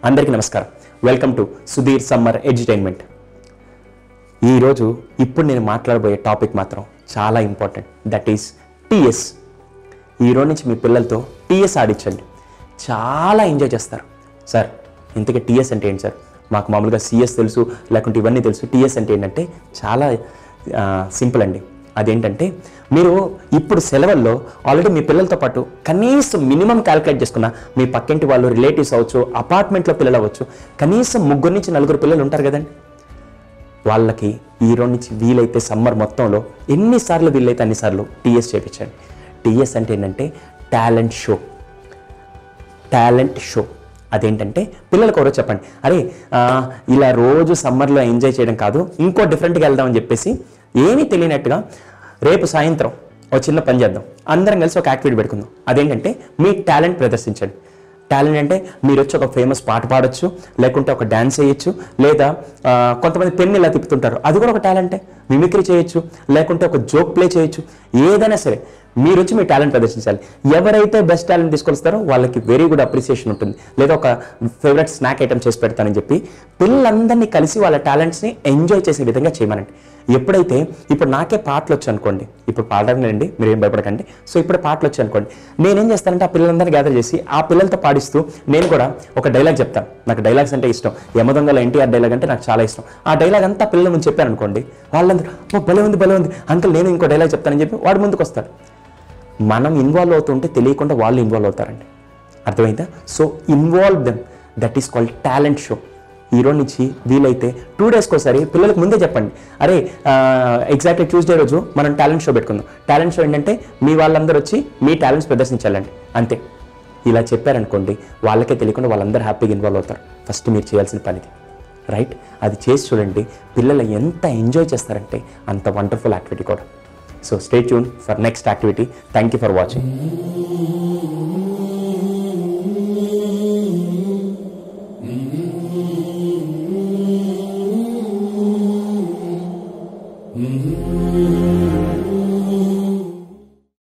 అందరికీ నమస్కారం welcome to Sudhir summer edutainment ఈరోజు ఇప్పుడు నేను మాట్లాడబోయే టాపిక్ మాత్రం చాలా ఇంపార్టెంట్ దట్ ఈస్ టీఎస్ ఈరోజు నుంచి మీ పిల్లలతో టీఎస్ ఆడించండి చాలా ఎంజాయ్ చేస్తారు సార్ ఇంతకీ టీఎస్ అంటే ఏంటి సార్ మాకు మామూలుగా సిఎస్ తెలుసు లేకుంటే ఇవన్నీ తెలుసు టీఎస్ అంటే ఏంటంటే చాలా సింపుల్ అండి అదేంటంటే మీరు ఇప్పుడు సెలవుల్లో ఆల్రెడీ మీ పిల్లలతో పాటు కనీసం మినిమం క్యాలిక్యులేట్ చేసుకున్న మీ పక్కింటి వాళ్ళు రిలేటివ్స్ అవ్వచ్చు అపార్ట్మెంట్లో పిల్లలు అవ్వచ్చు కనీసం ముగ్గురు నుంచి నలుగురు పిల్లలు ఉంటారు కదండి వాళ్ళకి ఈ రోజు నుంచి వీలైతే సమ్మర్ మొత్తంలో ఎన్నిసార్లు వీలైతే అన్నిసార్లు టీఎస్ చేయించండి టీఎస్ అంటే ఏంటంటే టాలెంట్ షో టాలెంట్ షో అదేంటంటే పిల్లలకు ఎవరో చెప్పండి అరే ఆ, ఇలా రోజు సమ్మర్లో ఎంజాయ్ చేయడం కాదు ఇంకో డిఫరెంట్గా వెళ్దామని చెప్పేసి ఏమీ తెలియనట్టుగా రేపు సాయంత్రం ఒక చిన్న పని చేద్దాం అందరం కలిసి ఒక యాక్టివిటీ పెట్టుకుందాం అదేంటంటే మీ టాలెంట్ ప్రదర్శించండి టాలెంట్ అంటే మీరు వచ్చి ఒక ఫేమస్ పాట పాడొచ్చు లేకుంటే ఒక డ్యాన్స్ చేయొచ్చు లేదా ఆ, కొంతమంది పెన్ ఇలా తిప్పుతుంటారు అది కూడా ఒక టాలెంటే మిమిక్రీ చేయొచ్చు లేకుంటే ఒక జోక్ ప్లే చేయొచ్చు ఏదైనా సరే మీరు వచ్చి మీ టాలెంట్ ప్రదర్శించాలి ఎవరైతే బెస్ట్ టాలెంట్ తీసుకొస్తారో వాళ్ళకి వెరీ గుడ్ అప్రిసియేషన్ ఉంటుంది లేదా ఒక ఫేవరెట్ స్నాక్ ఐటమ్ చేసి పెడతానని చెప్పి పిల్లలందరినీ కలిసి వాళ్ళ టాలెంట్స్ని ఎంజాయ్ చేసే విధంగా చేయమనండి ఎప్పుడైతే ఇప్పుడు నాకే పాటలు వచ్చి అనుకోండి ఇప్పుడు పాడనండి మీరు ఏం భయపడకండి సో ఇప్పుడు పాటలు వచ్చి అనుకోండి నేనేం చేస్తానంటే ఆ పిల్లలందరినీ గ్యాదర్ చేసి ఆ పిల్లలతో పాడిస్తూ నేను కూడా ఒక డైలాగ్ చెప్తాను నాకు డైలాగ్స్ అంటే ఇష్టం యమదొంగల ఎన్టీఆర్ డైలాగ్ అంటే నాకు చాలా ఇష్టం ఆ డైలాగ్ అంతా పిల్లల ముందు చెప్పాను అనుకోండి వాళ్ళందరూ ఓ భలే ఉంది భలే ఉంది అంకుల్ నేను ఇంకో డైలాగ్ చెప్తానని చెప్పి వాడు ముందుకు వస్తాడు మనం ఇన్వాల్వ్ అవుతుంటే తెలియకుండా వాళ్ళు ఇన్వాల్వ్ అవుతారండి అర్థమైందా so involve them that is called talent show ఈరోజు నుంచి వీలైతే టూ డేస్కి ఒకసారి పిల్లలకు ముందే చెప్పండి అరే ఎగ్జాక్ట్లీ ట్యూస్డే రోజు మనం టాలెంట్ షో పెట్టుకుందాం టాలెంట్ షో ఏంటంటే మీ వాళ్ళందరూ వచ్చి మీ టాలెంట్స్ ప్రదర్శించాలండి అంతే ఇలా చెప్పారనుకోండి వాళ్ళకే తెలియకుండా వాళ్ళందరూ హ్యాపీగా ఇన్వాల్వ్ అవుతారు ఫస్ట్ మీరు చేయాల్సిన పనిది రైట్ అది చేసి చూడండి పిల్లలు ఎంత ఎంజాయ్ చేస్తారంటే అంత వండర్ఫుల్ యాక్టివిటీ కూడా so stay tuned for next activity thank you for watching